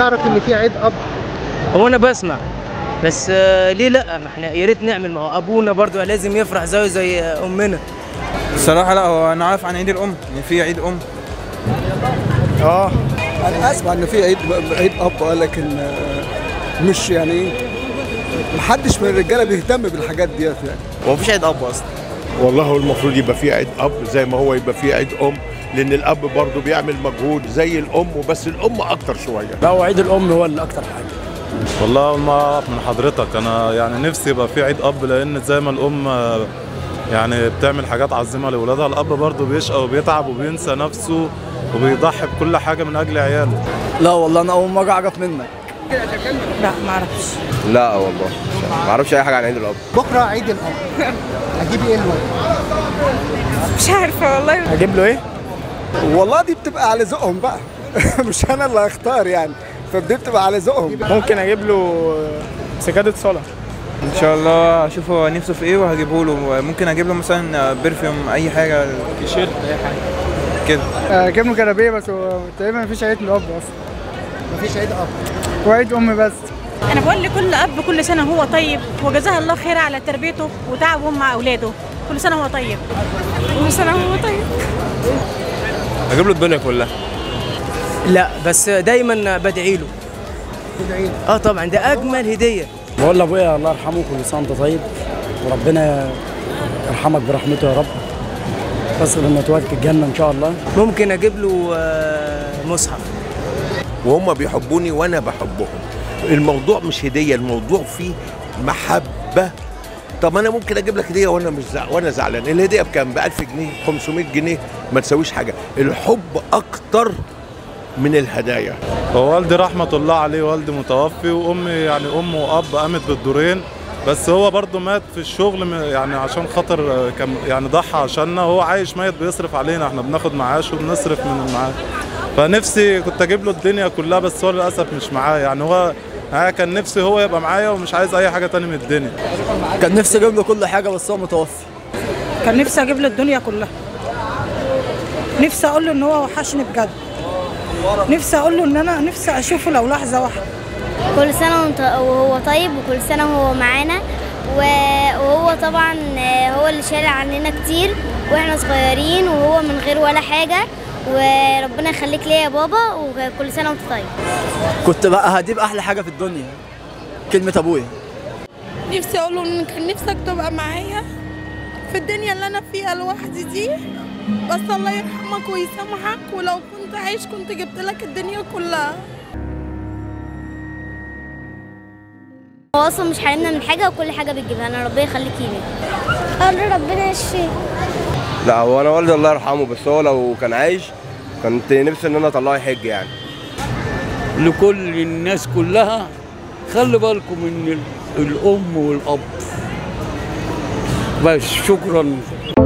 تعرف ان في عيد اب هو انا بسمع بس آه، ليه لا ما احنا يا ريت نعمل ما هو ابونا برضو لازم يفرح زيه زي امنا الصراحة لا هو أنا عارف عن عيد الأم إن في عيد أم اه انا اسمع ان في عيد عيد اب آه، لكن آه، مش يعني ايه محدش من الرجاله بيهتم بالحاجات ديت يعني هو مفيش عيد أب أصلا والله هو المفروض يبقى فيه عيد اب زي ما هو يبقى فيه عيد ام لان الاب برضه بيعمل مجهود زي الام وبس الام اكتر شويه لا هو عيد الام هو اللي اكتر حاجه والله ما اعرف من حضرتك انا يعني نفسي يبقى في عيد اب لان زي ما الام آه، يعني بتعمل حاجات عظيمه لاولادها الاب برضه بيشقى وبيتعب وبينسى نفسه وبيضحي بكل حاجه من اجل عياله لا والله انا اول مره اعرف منك لا ما اعرفش لا والله ما أعرفش أي حاجة عن عيد الأب بكره عيد الاب اجيب ايه الواد مش عارفه والله هجيب له ايه والله دي بتبقى على ذوقهم بقى مش انا اللي هختار يعني فدي بتبقى على ذوقهم ممكن اجيب له سجاده صلاه إن شاء الله أشوف هو نفسه في إيه وهجيبه له ممكن أجيب له مثلا برفيوم أي حاجة تيشيرت أي حاجة كده اجيب له كرابيه بس هو تقريبا مفيش عيد الاب اصلا مفيش عيد اب وعيد ام بس انا بقول لكل اب كل سنه هو طيب وجزاه الله خير على تربيته وتعبه مع اولاده كل سنه هو طيب كل سنه هو طيب هجيب له الدنيا كلها لا بس دايما بدعي له تدعي له. اه طبعا ده اجمل هديه بقول لابويا الله يرحمه كل سنه وانت طيب وربنا يرحمك برحمته يا رب تصل النتوات الجنه ان شاء الله ممكن اجيب له آه، مصحف وهم بيحبوني وانا بحبهم الموضوع مش هديه الموضوع فيه محبه طب انا ممكن اجيب لك هديه وانا مش زع... وانا زعلان الهديه بكام ب 1000 جنيه 500 جنيه ما تساويش حاجه الحب اكتر من الهدايا هو والدي رحمه الله عليه والدي متوفي وامي يعني ام واب قامت بالدورين بس هو برضه مات في الشغل م- يعني عشان خاطر آه، كان يعني ضحى عشاننا هو عايش ميت بيصرف علينا احنا بناخد معاش وبنصرف من المعاش فنفسي كنت اجيب له الدنيا كلها بس هو للاسف مش معايا يعني هو أنا كان نفسي هو يبقى معايا ومش عايز اي حاجه تاني من الدنيا كان نفسي اجيب له كل حاجه بس هو متوفي كان نفسي اجيب له الدنيا كلها نفسي اقول له ان هو وحشني بجد نفسي اقول له ان انا نفسي اشوفه لو لحظه واحده كل سنة وانت وهو طيب وكل سنة وهو معانا و- وهو طبعا آه، هو اللي شايل عننا كتير واحنا صغيرين وهو من غير ولا حاجة وربنا يخليك ليا يا بابا وكل سنة وانت طيب كنت بقى هجيب احلى حاجه في الدنيا كلمه ابويا نفسي اقول له ان كان نفسك تبقى معايا في الدنيا اللي انا فيها لوحدي دي بس الله يرحمك ويسامحك ولو كنت عايش كنت جبت لك الدنيا كلها هو اصلا مش حارمنا من حاجة وكل حاجة بتجيبها لنا ربنا يخليك ليا قال ربنا يشفيك لا هو أنا والدي الله يرحمه بس هو لو كان عايش كنت نفسي إن أنا أطلعه يحج يعني لكل الناس كلها خلي بالكم من ال- الأم والأب بس شكرا